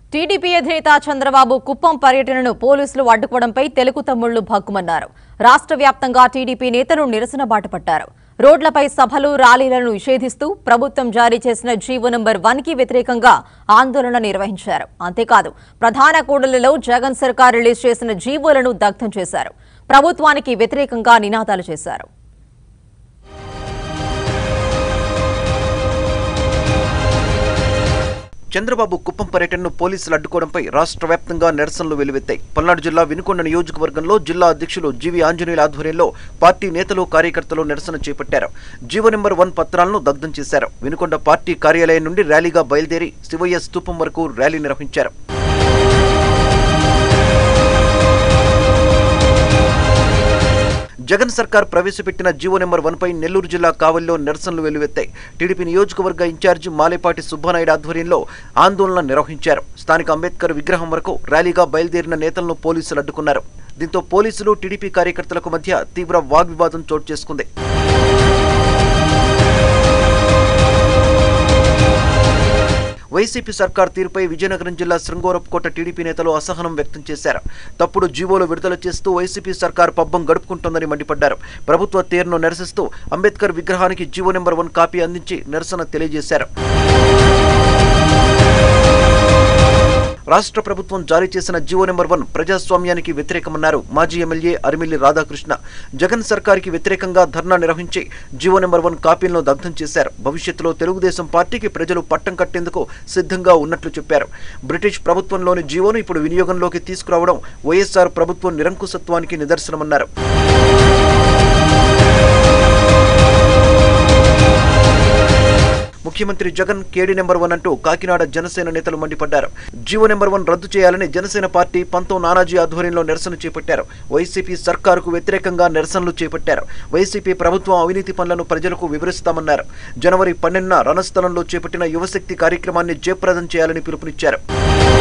TDP అధినేత చంద్రబాబు కుప్పం పర్యటనను పోలీసులు అడ్డుకోవడంపై తెలుగు తమ్ముళ్లు భగ్గుమన్నారు రాష్ట్ర వ్యాప్తంగా టీడీపీ నేతలు నిరసన బాటపట్టారు రోడ్లపై సభలు ర్యాలీలను నిషేధిస్తూ ప్రభుత్వం జారీ చేసిన జీవో నంబర్ వన్ కి వ్యతిరేకంగా ఆందోళన నిర్వహించారు అంతేకాదు ప్రధాన కూడలిలో జగన్ సర్కార్ రిలీజ్ చేసిన జీవోలను దగ్ధం చేశారు ప్రభుత్వానికి వ్యతిరేకంగా నినాదాలు చేశారు చంద్రబాబు కుప్పం పర్యటనను పోలీసులు అడ్డుకోవడంపై రాష్ట్ర వ్యాప్తంగా నిరసనలు వెలువెత్తాయి పల్నాడు జిల్లా వినుకొండ నియోజకవర్గంలో జిల్లా అధ్యక్షులు జీవి ఆంజనేయుల ఆధ్వర్యంలో పార్టీ నేతలు కార్యకర్తలు నిరసన చేపట్టారు జీవో నెంబర్ వన్ పత్రాలను దగ్ధం చేశారు వినుకొండ పార్టీ కార్యాలయం నుండి ర్యాలీగా బయలుదేరి శివయ్య స్తూపం వరకు ర్యాలీ నిర్వహించారు జగన్ సర్కార్ ప్రవేశపెట్టిన జీవో నెంబర్ వన్ పై నెల్లూరు జిల్లా కావలిలో నిరసనలు వెల్లువెత్తాయి టీడీపీ నియోజకవర్గ ఇన్ఛార్జి మాలేపాటి సుబ్బానాయుడు ఆధ్వర్యంలో ఆందోళన నిర్వహించారు స్థానిక అంబేద్కర్ విగ్రహం వరకు ర్యాలీగా బయలుదేరిన నేతలను పోలీసులు అడ్డుకున్నారు దీంతో పోలీసులు టీడీపీ కార్యకర్తలకు మధ్య తీవ్ర వాగ్వివాదం చోటు చేసుకుంది వైసీపీ సర్కార్ తీరుపై విజయనగరం జిల్లా శృంగోరపుకోట టీడీపీ నేతలు అసహనం వ్యక్తం చేశారు తప్పుడు జీవోలు విడుదల చేస్తూ వైసీపీ సర్కార్ పబ్బం గడుపుకుంటోందని మండిపడ్డారు ప్రభుత్వ తీరును నిరసిస్తూ అంబేద్కర్ విగ్రహానికి జీవో నెంబర్ వన్ కాపీ అందించి నిరసన తెలియజేశారు రాష్ట్ర ప్రభుత్వం జారీ చేసిన జీవో నెంబర్ వన్ ప్రజాస్వామ్యానికి వ్యతిరేకమన్నారు మాజీ ఎమ్మెల్యే అరిమిల్లి రాధాకృష్ణ జగన్ సర్కార్కి వ్యతిరేకంగా ధర్నా నిర్వహించి జీవో నెంబర్ వన్ కాపీలను దగ్ధం చేశారు భవిష్యత్తులో తెలుగుదేశం పార్టీకి ప్రజలు పట్టం కట్టేందుకు సిద్ధంగా ఉన్నట్లు చెప్పారు బ్రిటిష్ ప్రభుత్వంలోని జీవోను ఇప్పుడు వినియోగంలోకి తీసుకురావడం వైఎస్ఆర్ ప్రభుత్వం నిరంకుశత్వానికి నిదర్శనమన్నారు ముఖ్యమంత్రి జగన్ కేడీ నెంబర్ వన్ అంటూ కాకినాడ జనసేన నేతలు మండిపడ్డారు జీవో నెంబర్ వన్ రద్దు చేయాలని జనసేన పార్టీ పంతం నానాజీ ఆధ్వర్యంలో నిరసన చేపట్టారు వైసీపీ సర్కారుకు వ్యతిరేకంగా నిరసనలు చేపట్టారు వైసీపీ ప్రభుత్వం అవినీతి పనులను ప్రజలకు వివరిస్తామన్నారు జనవరి పన్నెండున రణస్థలంలో చేపట్టిన యువశక్తి కార్యక్రమాన్ని జయప్రదం చేయాలని పిలుపునిచ్చారు